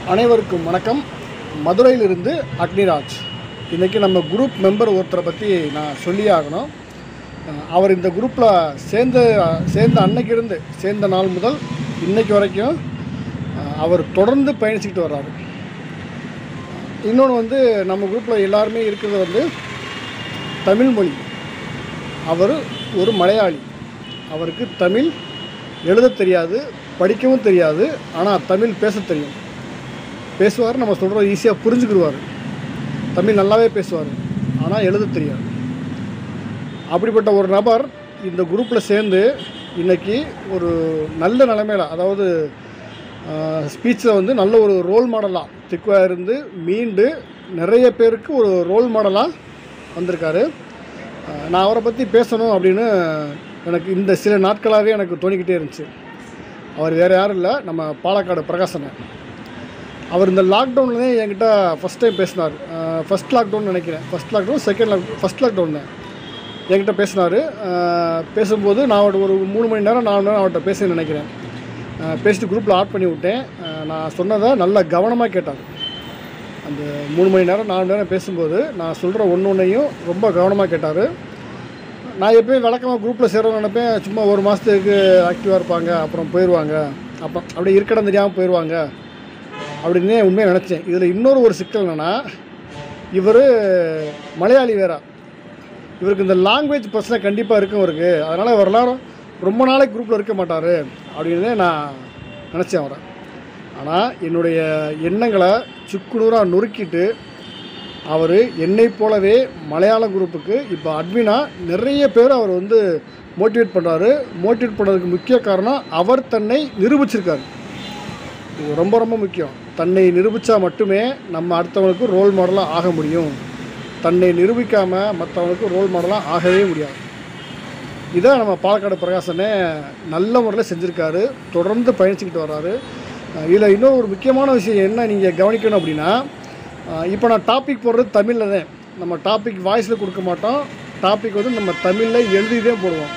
அனைவருக்கும் வணக்கம் மதுரையிலிருந்து அக்னிராஜ் இன்றைக்கி நம்ம குரூப் மெம்பர் ஒருத்தரை பற்றி நான் சொல்லியே ஆகணும் அஹ் அவர் இந்த குரூப்பில் சேர்ந்த சேர்ந்த அன்னைக்கு இருந்து சேர்ந்த நாள் முதல் இன்னைக்கு வரைக்கும் அஹ் அவர் தொடர்ந்து பயணிச்சுக்கிட்டு வர்றாரு இன்னொன்று வந்து நம்ம குரூப்பில் எல்லாருமே இருக்கிறது வந்து தமிழ் மொழி அவர் ஒரு மலையாளி அவருக்கு தமிழ் எழுத தெரியாது படிக்கவும் தெரியாது ஆனால் தமிழ் பேச தெரியும் பேசுவார் நம்ம சொல்கிறோம் ஈஸியாக புரிஞ்சுக்கிடுவார் தமிழ் நல்லாவே பேசுவார் ஆனால் எழுத தெரியாது அப்படிப்பட்ட ஒரு நபர் இந்த குரூப்பில் சேர்ந்து இன்னைக்கு ஒரு நல்ல நிலைமையில் அதாவது ஸ்பீச்சில் வந்து நல்ல ஒரு ரோல் மாடலாக திக்குவாக இருந்து மீண்டு நிறைய பேருக்கு ஒரு ரோல் மாடலாக வந்திருக்காரு அஹ் நான் அவரை பற்றி பேசணும் அப்படின்னு எனக்கு இந்த சில நாட்களாகவே எனக்கு தோணிக்கிட்டே இருந்துச்சு அவர் வேறு யாரும் இல்லை நம்ம பாலக்காடு பிரகாசன் அவர் இந்த லாக்டவுன்லேயே என்கிட்ட ஃபஸ்ட் டைம் பேசினார் ஃபஸ்ட் லாக்டவுன் நினைக்கிறேன் first lockdown second lock first lockdown தான் என்கிட்ட பேசினார் பேசும்போது நான் அவர்கிட்ட ஒரு மூணு மணி நேரம் நாலு நேரம் அவர்கிட்ட பேசுன்னு நினைக்கிறேன் அஹ் பேசிட்டு குரூப்பில் ஆட் பண்ணி விட்டேன் அஹ் நான் சொன்னதை நல்லா கவனமாக கேட்டார் அந்த மூணு மணி நேரம் நாலு நேரம் பேசும்போது நான் சொல்கிற ஒன்று ஒன்றையும் ரொம்ப கவனமாக கேட்டார் நான் எப்பயும் விளக்கமாக குரூப்பில் சேரணும்னு நினைப்பேன் சும்மா ஒரு மாதத்துக்கு ஆக்டிவாக இருப்பாங்க அப்புறம் போயிடுவாங்க அப்புறம் அப்படியே இருக்கடம் தெரியாமல் போயிடுவாங்க அப்படின்னு உண்மையாக நினச்சேன் இதில் இன்னொரு ஒரு சிக்கல் என்னென்னா இவர் மலையாளி வேறா இவருக்கு இந்த லாங்குவேஜ் பிரச்சனை கண்டிப்பாக இருக்கும் இவருக்கு அதனால் இவர் எல்லாரும் ரொம்ப நாளைக்கு குரூப்பில் இருக்க மாட்டார் அப்படின்னு நான் நினச்சேன் அவரை ஆனால் என்னுடைய எண்ணங்களை சுக்குநூறாக நொறுக்கிட்டு அவர் என்னை போலவே மலையாள குரூப்புக்கு இப்போ அட்மினா நிறைய பேர் அவர் வந்து மோட்டிவேட் பண்ணுறாரு மோட்டிவேட் பண்ணுறதுக்கு முக்கிய காரணம் அவர் தன்னை நிரூபிச்சிருக்காரு இது ரொம்ப ரொம்ப முக்கியம் தன்னை நிரூபித்தா மட்டுமே நம்ம அடுத்தவங்களுக்கு ரோல் மாடலாக ஆக முடியும் தன்னை நிரூபிக்காமல் மற்றவங்களுக்கு ரோல் மாடலாக ஆகவே முடியாது இதை நம்ம பாலக்காடு பிரகாசனே நல்ல முறையில் செஞ்சுருக்காரு தொடர்ந்து பயணிச்சுக்கிட்டு வர்றாரு இதில் இன்னும் ஒரு முக்கியமான விஷயம் என்ன நீங்கள் கவனிக்கணும் அப்படின்னா இப்போ நான் டாபிக் போடுறது தமிழில் தான் நம்ம டாபிக் வாய்ஸில் கொடுக்க மாட்டோம் டாபிக் வந்து நம்ம தமிழில் எழுதி தான் போடுவோம்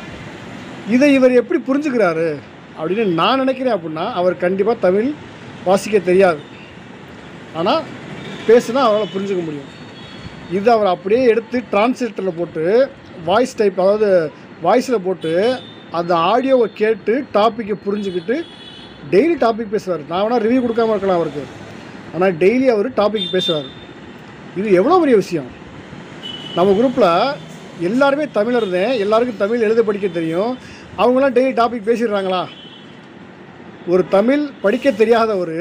இதை இவர் எப்படி புரிஞ்சுக்கிறாரு அப்படின்னு நான் நினைக்கிறேன் அப்படின்னா அவர் கண்டிப்பாக தமிழ் வாசிக்க தெரியாது ஆனால் பேசுனா அவரால் புரிஞ்சுக்க முடியும் இது அவர் அப்படியே எடுத்து டிரான்ஸ்லேட்டரில் போட்டு வாய்ஸ் டைப் அதாவது வாய்ஸில் போட்டு அந்த ஆடியோவை கேட்டு டாப்பிக்கை புரிஞ்சுக்கிட்டு டெய்லி டாபிக் பேசுவார் நான் வேணால் ரிவ்யூ கொடுக்காம இருக்கலாம் அவருக்கு ஆனால் டெய்லி அவர் டாபிக் பேசுவார் இது எவ்வளோ பெரிய விஷயம் நம்ம குரூப்பில் எல்லாருமே தமிழர் தான் எல்லாருக்கும் தமிழ் எழுத படிக்க தெரியும் அவங்களாம் டெய்லி டாபிக் பேசிடுறாங்களா ஒரு தமிழ் படிக்க தெரியாதவர்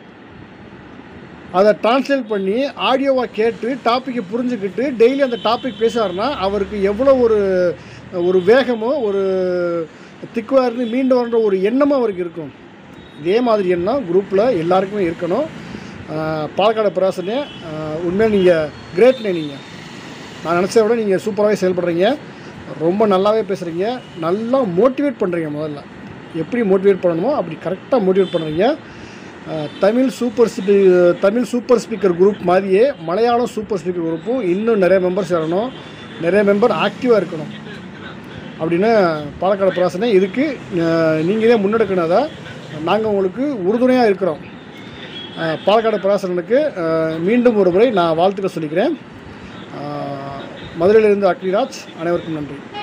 அதை டிரான்ஸ்லேட் பண்ணி ஆடியோவாக கேட்டு டாப்பிக்கை புரிஞ்சுக்கிட்டு டெய்லி அந்த டாபிக் பேசுவார்னா அவருக்கு எவ்வளோ ஒரு ஒரு வேகமோ ஒரு திக்குவாக இருந்து மீண்டு வரன்ற ஒரு எண்ணமும் அவருக்கு இருக்கும் இதே மாதிரி எண்ணம் குரூப்பில் எல்லாருக்குமே இருக்கணும் ஆஹ் பாலக்காடு பிரகாசனே உண்மையாக நீங்கள் கிரேட்னே நீங்கள் நான் நினச்சத விட நீங்கள் சூப்பராகவே செயல்படுறீங்க ரொம்ப நல்லாவே பேசுகிறீங்க நல்லா மோட்டிவேட் பண்ணுறீங்க முதல்ல எப்படி மோட்டிவேட் பண்ணணுமோ அப்படி கரெக்டாக மோட்டிவேட் பண்ணுறீங்க அஹ், தமிழ் சூப்பர் ஸ்பீ தமிழ் சூப்பர் ஸ்பீக்கர் குரூப் மாதிரியே மலையாளம் சூப்பர் ஸ்பீக்கர் குரூப்பும் இன்னும் நிறைய மெம்பர்ஸ் வரணும் நிறைய மெம்பர் ஆக்டிவாக இருக்கணும் அப்படின்னு பாலக்காடு பிராசனை இதுக்கு நீங்களே முன்னெடுக்கணதா நாங்கள் உங்களுக்கு உறுதுணையாக இருக்கிறோம் அஹ், பாலக்காடு பிராசனனுக்கு அஹ், மீண்டும் ஒரு முறை நான் வாழ்த்துக்கள் சொல்லிக்கிறேன் அஹ், மதுரையிலிருந்து அக்னிராஜ் அனைவருக்கும் நன்றி